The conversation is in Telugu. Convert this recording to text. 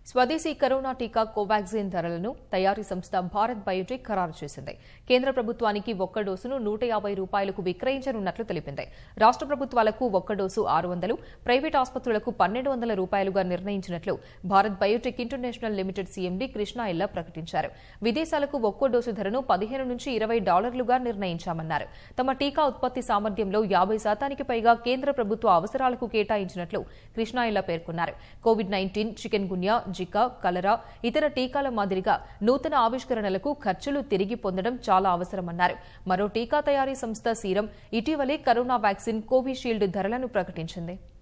స్వదేశీ కరోనా టీకా కోవాక్సిన్ ధరలను తయారీ సంస్థ భారత్ బయోటెక్ ఖరారు చేసింది కేంద్ర ప్రభుత్వానికి ఒక్క డోసును నూట యాభై రూపాయలకు విక్రయించనున్నట్లు తెలిపింది రాష్ట్ర ప్రభుత్వాలకు ఒక్క డోసు ఆరు వందలు ప్రైవేట్ ఆసుపత్రులకు పన్నెండు వందల రూపాయలుగా నిర్ణయించినట్లు Bharat Biotech International Limited CMD Krishna Ella ప్రకటించారు విదేశాలకు ఒక్కో డోసు ధరను పదిహేను నుంచి ఇరవై డాలర్లుగా నిర్ణయించామన్నారు తమ టీకా ఉత్పత్తి సామర్థ్యంలో యాభై శాతానికి పైగా కేంద్ర ప్రభుత్వ అవసరాలకు కేటాయించినట్లు కృష్ణ ఇల్లా పేర్కొన్నారు COVID nineteen chikungunya Zika cholera ఇతర టీకాల మాదిరిగా నూతన ఆవిష్కరణలకు ఖర్చులు తిరిగి పొందడం చాలా అవసరమన్నారు మరో టీకా తయారీ సంస్థ సీరం ఇటీవలే కరోనా వ్యాక్సిన్ కోవిషీల్డ్ ధరలను ప్రకటించింది